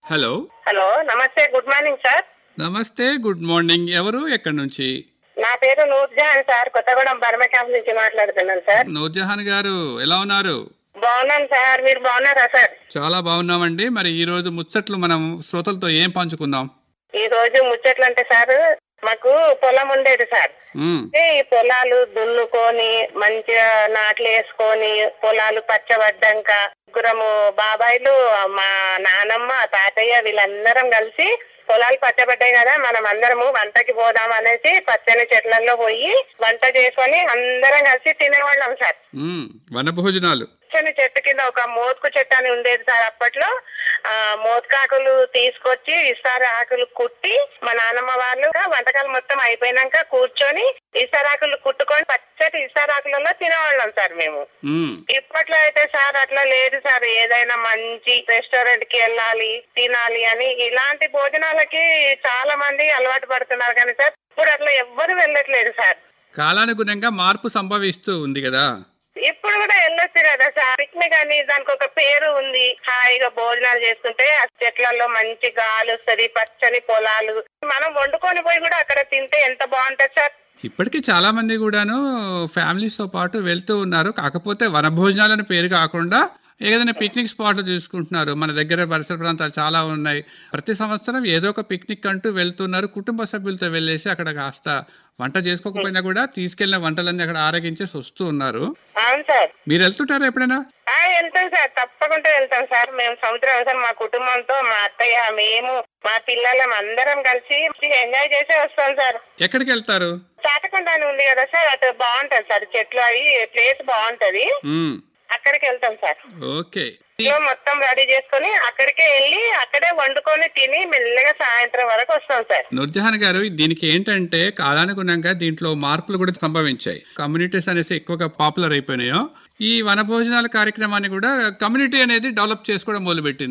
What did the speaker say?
Hello hello నమస్తే good morning sir నమస్తే good morning ఎవరు ఎక్కడి నుంచి నా పేరు నూర్జహాన్ సార్ కొత్తగూడెం బర్మ క్యాంప్ నుంచి మాట్లాడుతున్నాను సార్ నూర్జహాన్ గారు ఎలా ఉన్నారు బాగున్నాను సార్ మీరు బాగున్నారా సార్ చాలా బాగున్నామండి మరి ఈ రోజు ముచ్చట్లు మనం శ్రోతలతో ఏం పంచుకుందాం ఈ రోజు ముచ్చట్లు అంటే సార్ మాకు పొలం ఉండేది సార్ మ్మ్. అంటే ఈ పొలాలు దున్నుకొని మంచిగా నాట్లు వేసుకొని పొలాలు పచ్చబడ్డాక ముగ్గురము బాబాయిలు మా నానమ్మ తాతయ్య వీళ్ళందరం కలిసి పొలాలు పచ్చబడ్డాయి కదా మనం అందరము వంటకి పోదాం అనేసి పచ్చని చెట్లలో పోయి వంట చేసుకొని అందరం కలిసి తినేవాళ్ళం సార్ మ్మ్. వనభోజనాలు పచ్చని చెట్టు కింద ఒక మోతుకు చెట్టు అని ఉండేది సార్ అప్పట్లో ఆ మోతకాకులు తీసుకొచ్చి ఇస్తారు ఆకులు కుట్టి మా నాన్నమ్మ వాళ్ళు వంటకాలు మొత్తం అయిపోయినాక కూర్చొని ఇస్తారాకులు కుట్టుకొని పచ్చటి ఇస్తారాకులలో తినేవాళ్ళం సార్ మేము మ్మ్. ఇప్పట్లో అయితే సార్ అట్లా లేదు సార్ ఏదైనా మంచి రెస్టారెంట్ కి వెళ్ళాలి తినాలి అని ఇలాంటి భోజనాలకి చాలా మంది అలవాటు పడుతున్నారు కానీ సార్ ఇప్పుడు అట్లా ఎవ్వరు వెళ్ళట్లేదు సార్ కాలానుగుణంగా మార్పు సంభవిస్తూ ఉంది కదా ఇప్పుడు కూడా వెళ్ళొచ్చు కదా సార్ పిక్నిక్ అని దానికి ఒక పేరు ఉంది హాయిగా భోజనాలు చేసుకుంటే ఆ చెట్లలో మంచి గాలి వస్తుంది పచ్చని పొలాలు మనం వండుకొని పోయి కూడా అక్కడ తింటే ఎంత బాగుంటది సార్ ఇప్పటికీ చాలా మంది కూడాను ఫ్యామిలీస్ తో పాటు వెళ్తూ ఉన్నారు కాకపోతే వనభోజనాలని పేరు కాకుండా ఏదైనా పిక్నిక్ స్పాట్లు చూసుకుంటున్నారు మన దగ్గర పరిసర ప్రాంతాలు చాలా ఉన్నాయి ప్రతి సంవత్సరం ఏదో ఒక పిక్నిక్ అంటూ వెళ్తున్నారు కుటుంబ సభ్యులతో వెళ్ళేసి అక్కడ కాస్త వంట చేసుకోకపోయినా కూడా తీసుకెళ్లిన వంటలన్నీ అక్కడ ఆరగించేసి వస్తూ ఉన్నారు అవును సార్ మీరు వెళ్తుంటారా ఎప్పుడైనా ఆ వెళ్తాం సార్ తప్పకుండా వెళ్తాం సార్ మేము సంవత్సరం సార్ మా కుటుంబంతో మా అత్తయ్య మేము మా పిల్లలం అందరం కలిసి ఎంజాయ్ చేసి వస్తాం సార్ ఎక్కడికి వెళ్తారు చాటకొండ అని ఉంది కదా సార్ అటు బాగుంటది సార్ చెట్లు అవి ప్లేస్ బాగుంటది మ్మ్. అక్కడికి వెళ్తాం సార్ ఓకే ఇంట్లో మొత్తం రెడీ చేసుకొని అక్కడికే వెళ్ళి అక్కడే వండుకొని తిని మెల్లగా సాయంత్రం వరకు వస్తాం సార్ నూర్జహాన్ గారు దీనికి ఏంటంటే కాలానుగుణంగా దీంట్లో మార్పులు కూడా సంభవించాయి కమ్యూనిటీస్ అనేసి ఎక్కువగా పాపులర్ అయిపోయినాయో ఈ వనభోజనాల కార్యక్రమాన్ని కూడా కమ్యూనిటీ అనేది డెవలప్ చేసుకోవడం మొదలుపెట్టింది